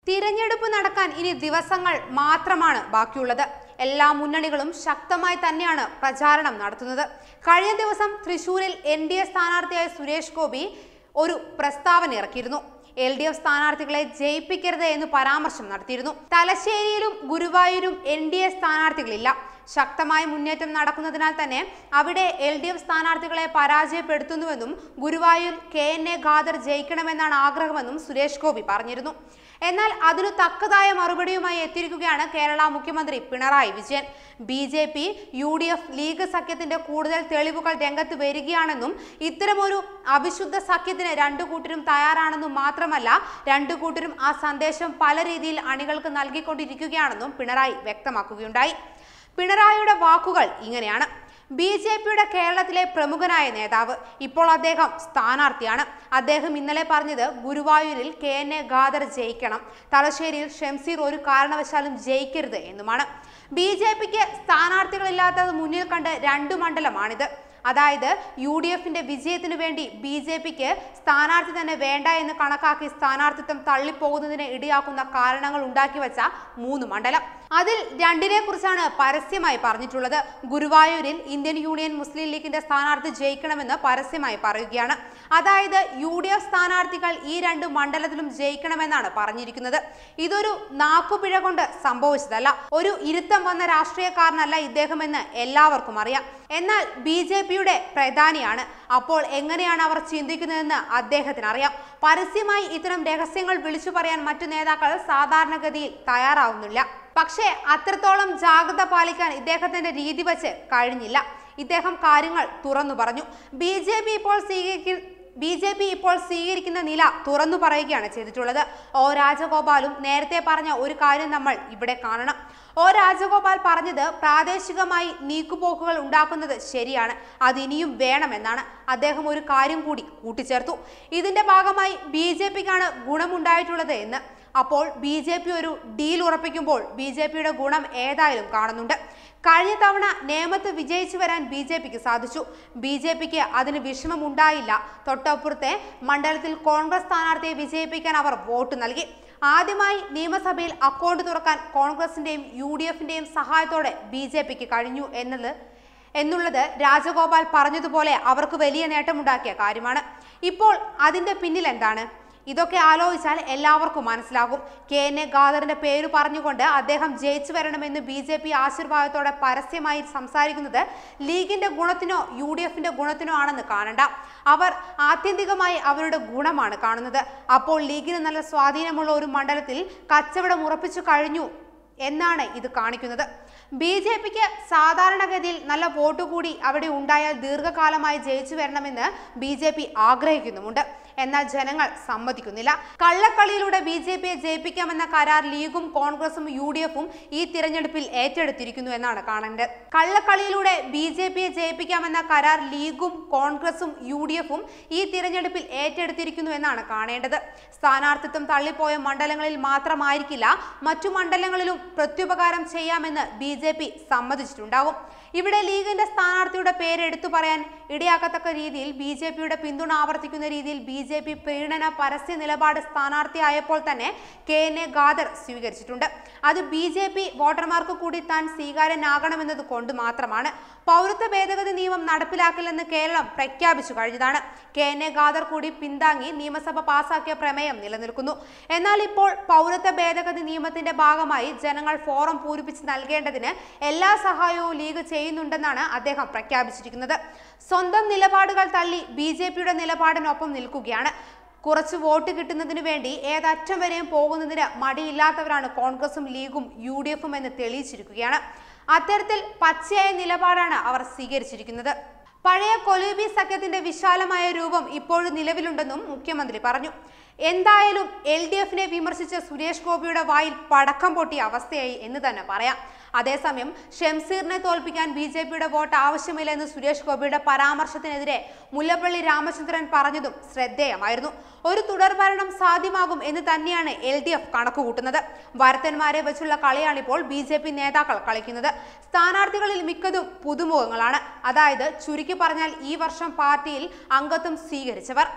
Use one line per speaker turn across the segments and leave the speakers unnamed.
തിരഞ്ഞെടുപ്പ് നടക്കാൻ ഇനി ദിവസങ്ങൾ മാത്രമാണ് ബാക്കിയുള്ളത് എല്ലാ മുന്നണികളും ശക്തമായി തന്നെയാണ് പ്രചാരണം നടത്തുന്നത് കഴിഞ്ഞ ദിവസം തൃശൂരിൽ എൻ ഡി എ സ്ഥാനാർത്ഥിയായ സുരേഷ് ഗോപി ഒരു പ്രസ്താവന ഇറക്കിയിരുന്നു എൽ ഡി എഫ് സ്ഥാനാർത്ഥികളെ ജയിപ്പിക്കരുത് എന്ന് പരാമർശം നടത്തിയിരുന്നു തലശ്ശേരിയിലും ഗുരുവായൂരും എൻ ഡി എ സ്ഥാനാർത്ഥികളില്ല ശക്തമായ മുന്നേറ്റം നടക്കുന്നതിനാൽ തന്നെ അവിടെ എൽ ഡി എഫ് സ്ഥാനാർത്ഥികളെ പരാജയപ്പെടുത്തുന്നുവെന്നും Guruvayur K N A Khader ജയിക്കണമെന്നാണ് ആഗ്രഹമെന്നും സുരേഷ് ഗോപി പറഞ്ഞിരുന്നു എന്നാൽ അതിനു തക്കതായ മറുപടിയുമായി എത്തിയിരിക്കുകയാണ് കേരള മുഖ്യമന്ത്രി Pinarayi Vijayan B J P U D F league സഖ്യത്തിന്റെ കൂടുതൽ തെളിവുകൾ രംഗത്ത് വരികയാണെന്നും ഇത്തരമൊരു അവിശുദ്ധ സഖ്യത്തിന് രണ്ടു കൂട്ടരും തയ്യാറാണെന്നും മാത്രമല്ല രണ്ടു കൂട്ടരും ആ സന്ദേശം പല രീതിയിൽ അണികൾക്ക് നൽകിക്കൊണ്ടിരിക്കുകയാണെന്നും പിണറായി വ്യക്തമാക്കുകയുണ്ടായി പിണറായിയുടെ വാക്കുകൾ ഇങ്ങനെയാണ് ബി ജെ പിയുടെ കേരളത്തിലെ പ്രമുഖനായ നേതാവ് ഇപ്പോൾ അദ്ദേഹം സ്ഥാനാർത്ഥിയാണ് അദ്ദേഹം ഇന്നലെ പറഞ്ഞത് ഗുരുവായൂരിൽ കെ എൻ എ ഖാദർ ജയിക്കണം തലശ്ശേരിയിൽ ഷംസീർ ഒരു കാരണവശാലും ജയിക്കരുത് എന്നുമാണ് ബി ജെ പിക്ക് സ്ഥാനാർത്ഥികളില്ലാത്തത് മുന്നിൽ കണ്ട് രണ്ടു മണ്ഡലമാണിത് അതായത് യു ഡി എഫിന്റെ വിജയത്തിനു വേണ്ടി ബി ജെ പിക്ക് സ്ഥാനാർത്ഥി തന്നെ വേണ്ട എന്ന് കണക്കാക്കി സ്ഥാനാർത്ഥിത്വം തള്ളിപ്പോകുന്നതിന് ഇടയാക്കുന്ന കാരണങ്ങൾ ഉണ്ടാക്കി വെച്ച മൂന്ന് മണ്ഡലം അതിൽ രണ്ടിനെ കുറിച്ചാണ് പരസ്യമായി പറഞ്ഞിട്ടുള്ളത് ഗുരുവായൂരിൽ ഇന്ത്യൻ യൂണിയൻ മുസ്ലിം ലീഗിന്റെ സ്ഥാനാർത്ഥി ജയിക്കണമെന്ന് പരസ്യമായി പറയുകയാണ് അതായത് യു ഡി എഫ് സ്ഥാനാർത്ഥികൾ ഈ രണ്ട് മണ്ഡലത്തിലും ജയിക്കണമെന്നാണ് പറഞ്ഞിരിക്കുന്നത് ഇതൊരു നാക്കുപിഴ കൊണ്ട് സംഭവിച്ചതല്ല ഒരു ഇരുത്തം വന്ന രാഷ്ട്രീയക്കാരനല്ല ഇദ്ദേഹമെന്ന് എല്ലാവർക്കും അറിയാം എന്നാൽ ബി ജെ പിയുടെ പ്രധാനിയാണ് അപ്പോൾ എങ്ങനെയാണ് അവർ ചിന്തിക്കുന്നതെന്ന് അദ്ദേഹത്തിന് അറിയാം പരസ്യമായി ഇത്തരം രഹസ്യങ്ങൾ വിളിച്ചു പറയാൻ മറ്റു നേതാക്കൾ സാധാരണഗതിയിൽ തയ്യാറാവുന്നില്ല പക്ഷേ അത്രത്തോളം ജാഗ്രത പാലിക്കാൻ ഇദ്ദേഹത്തിന്റെ രീതി വച്ച് കഴിഞ്ഞില്ല ഇദ്ദേഹം കാര്യങ്ങൾ തുറന്നു പറഞ്ഞു ബി ജെ പി ഇപ്പോൾ സ്വീകരിക്കുന്ന ബി ജെ പി ഇപ്പോൾ സ്വീകരിക്കുന്ന നില തുറന്നു പറയുകയാണ് ചെയ്തിട്ടുള്ളത് ഒ രാജഗോപാലും നേരത്തെ പറഞ്ഞ ഒരു കാര്യം നമ്മൾ ഇവിടെ കാണണം ഒ രാജഗോപാൽ പറഞ്ഞത് പ്രാദേശികമായി നീക്കുപോക്കുകൾ ഉണ്ടാക്കുന്നത് ശരിയാണ് അതിനിയും വേണമെന്നാണ് അദ്ദേഹം ഒരു കാര്യം കൂടി കൂട്ടിച്ചേർത്തു ഇതിന്റെ ഭാഗമായി ബി ജെ പിക്കാണ് ഗുണമുണ്ടായിട്ടുള്ളത് എന്ന് അപ്പോൾ ബി ജെ പി ഒരു ഡീൽ ഉറപ്പിക്കുമ്പോൾ ബി ജെ പിയുടെ ഗുണം ഏതായാലും കാണുന്നുണ്ട് കഴിഞ്ഞ തവണ നേമത്ത് വിജയിച്ചു വരാൻ ബി ജെ പിക്ക് സാധിച്ചു ബി ജെ പിക്ക് അതിന് വിഷമമുണ്ടായില്ല തൊട്ടപ്പുറത്തെ മണ്ഡലത്തിൽ കോൺഗ്രസ് സ്ഥാനാർത്ഥിയെ വിജയിപ്പിക്കാൻ അവർ വോട്ട് നൽകി ആദ്യമായി നിയമസഭയിൽ അക്കൗണ്ട് തുറക്കാൻ കോൺഗ്രസിന്റെയും യു ഡി എഫിന്റെയും സഹായത്തോടെ ബി ജെ പിക്ക് കഴിഞ്ഞു എന്നത് എന്നുള്ളത് രാജഗോപാൽ പറഞ്ഞതുപോലെ അവർക്ക് വലിയ നേട്ടമുണ്ടാക്കിയ കാര്യമാണ് ഇപ്പോൾ അതിന്റെ പിന്നിൽ എന്താണ് ഇതൊക്കെ ആലോചിച്ചാൽ എല്ലാവർക്കും മനസ്സിലാകും കെ എൻ എ ഖാദറിന്റെ പേര് പറഞ്ഞുകൊണ്ട് അദ്ദേഹം ജയിച്ചു വരണമെന്ന് ബി ജെ പി ആശീർവാദത്തോടെ പരസ്യമായി സംസാരിക്കുന്നത് ലീഗിന്റെ ഗുണത്തിനോ യു ഡി എഫിന്റെ ഗുണത്തിനോ ആണെന്ന് കാണണ്ട അവർ ആത്യന്തികമായി അവരുടെ ഗുണമാണ് കാണുന്നത് അപ്പോൾ ലീഗിന് നല്ല സ്വാധീനമുള്ള ഒരു മണ്ഡലത്തിൽ കച്ചവടം ഉറപ്പിച്ചു കഴിഞ്ഞു എന്നാണ് ഇത് കാണിക്കുന്നത് ബി ജെ പിക്ക് സാധാരണഗതിയിൽ നല്ല വോട്ട് കൂടി അവിടെ ഉണ്ടായാൽ ദീർഘകാലമായി ജയിച്ചു വരണമെന്ന് ബി ജെ പി ആഗ്രഹിക്കുന്നുമുണ്ട് എന്നാൽ ജനങ്ങൾ സമ്മതിക്കുന്നില്ല കള്ളക്കളിയിലൂടെ ബി ജെ പിയെ ജയിപ്പിക്കാമെന്ന കരാർ ലീഗും കോൺഗ്രസും യു ഡി എഫും ഈ തിരഞ്ഞെടുപ്പിൽ ഏറ്റെടുത്തിരിക്കുന്നു എന്നാണ് കാണേണ്ടത് കള്ളക്കളിയിലൂടെ ബി ജെ പിയെ ജയിപ്പിക്കാമെന്ന കരാർ ലീഗും കോൺഗ്രസും യു ഡി എഫും ഈ തിരഞ്ഞെടുപ്പിൽ ഏറ്റെടുത്തിരിക്കുന്നു എന്നാണ് കാണേണ്ടത് സ്ഥാനാർത്ഥിത്വം തള്ളിപ്പോയ മണ്ഡലങ്ങളിൽ മാത്രമായിരിക്കില്ല മറ്റു മണ്ഡലങ്ങളിലും പ്രത്യുപകാരം ചെയ്യാമെന്ന് ബി ജെ പി സമ്മതിച്ചിട്ടുണ്ടാകും ഇവിടെ ലീഗിന്റെ സ്ഥാനാർത്ഥിയുടെ പേര് എടുത്തു പറയാൻ ഇടയാക്കത്തക്ക രീതിയിൽ ബി ജെ പിയുടെ പിന്തുണ ആവർത്തിക്കുന്ന രീതിയിൽ ബി ജെ പി പ്രീണന പരസ്യ നിലപാട് സ്ഥാനാർത്ഥിയായപ്പോൾ തന്നെ കെ എൻ എ ഖാദർ സ്വീകരിച്ചിട്ടുണ്ട് അത് ബി ജെ പി വോട്ടർമാർക്ക് കൂടി താൻ സ്വീകാര്യനാകണമെന്നത് കൊണ്ട് മാത്രമാണ് പൗരത്വ ഭേദഗതി നിയമം നടപ്പിലാക്കില്ലെന്ന് കേരളം പ്രഖ്യാപിച്ചു കഴിഞ്ഞതാണ് കെ എൻ എ ഖാദർ കൂടി പിന്താങ്ങി നിയമസഭ പാസാക്കിയ പ്രമേയം നിലനിൽക്കുന്നു എന്നാൽ ഇപ്പോൾ പൗരത്വ ഭേദഗതി നിയമത്തിന്റെ ഭാഗമായി ജനങ്ങൾ ഫോറം പൂരിപ്പിച്ച് നൽകേണ്ടതിന് എല്ലാ സഹായവും ലീഗ് ചെയ്യുന്നുണ്ടെന്നാണ് അദ്ദേഹം പ്രഖ്യാപിച്ചിരിക്കുന്നത് സ്വന്തം നിലപാടുകൾ തള്ളി ബി ജെ പിയുടെ നിലപാടിനൊപ്പം നിൽക്കുകയാണ് കുറച്ച് വോട്ട് കിട്ടുന്നതിന് വേണ്ടി ഏതറ്റം വരെയും പോകുന്നതിന് മടിയില്ലാത്തവരാണ് കോൺഗ്രസും ലീഗും യു ഡി എഫും എന്ന് തെളിയിച്ചിരിക്കുകയാണ് അത്തരത്തിൽ പച്ചയായ നിലപാടാണ് അവർ സ്വീകരിച്ചിരിക്കുന്നത് പഴയ കൊലൂബി സഖ്യത്തിന്റെ വിശാലമായ രൂപം ഇപ്പോഴും നിലവിലുണ്ടെന്നും മുഖ്യമന്ത്രി പറഞ്ഞു എന്തായാലും എൽ ഡി എഫിനെ വിമർശിച്ച സുരേഷ് ഗോപിയുടെ വായിൽ പടക്കം പൊട്ടിയ അവസ്ഥയായി എന്ന് തന്നെ പറയാം അതേസമയം ഷംസീറിനെ തോൽപ്പിക്കാൻ ബി ജെ പിയുടെ വോട്ട് ആവശ്യമില്ല എന്ന് സുരേഷ് ഗോപിയുടെ പരാമർശത്തിനെതിരെ മുല്ലപ്പള്ളി രാമചന്ദ്രൻ പറഞ്ഞതും ശ്രദ്ധേയമായിരുന്നു ഒരു തുടർഭരണം സാധ്യമാകും എന്ന് തന്നെയാണ് എൽ ഡി എഫ് കണക്കുകൂട്ടുന്നത് വരത്തന്മാരെ വെച്ചുള്ള കളിയാണിപ്പോൾ ബി ജെ പി നേതാക്കൾ കളിക്കുന്നത് സ്ഥാനാർത്ഥികളിൽ മിക്കതും പുതുമുഖങ്ങളാണ് അതായത് ചുരുക്കി പറഞ്ഞാൽ ഈ വർഷം പാർട്ടിയിൽ അംഗത്വം സ്വീകരിച്ചവർ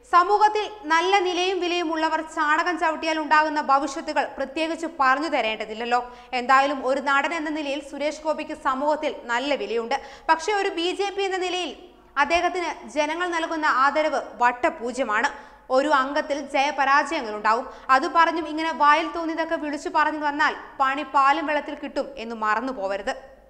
സമൂഹത്തിൽ നല്ല നിലയും വിലയും ഉള്ളവർ ചാണകം ചവിട്ടിയാൽ ഉണ്ടാകുന്ന ഭവിഷ്യത്തുകൾ പ്രത്യേകിച്ച് പറഞ്ഞു തരേണ്ടതില്ലല്ലോ എന്തായാലും ഒരു നടൻ എന്ന നിലയിൽ സുരേഷ് ഗോപിക്ക് സമൂഹത്തിൽ നല്ല വിലയുണ്ട് പക്ഷേ ഒരു ബി എന്ന നിലയിൽ അദ്ദേഹത്തിന് ജനങ്ങൾ നൽകുന്ന ആദരവ് വട്ടപൂജ്യമാണ് ഒരു അംഗത്തിൽ ജയപരാജയങ്ങൾ ഉണ്ടാവും അത് പറഞ്ഞും ഇങ്ങനെ വായിൽ തോന്നിയതൊക്കെ വിളിച്ചു പറഞ്ഞു വന്നാൽ പണി പാലും വെള്ളത്തിൽ കിട്ടും എന്ന് മറന്നു പോവരുത്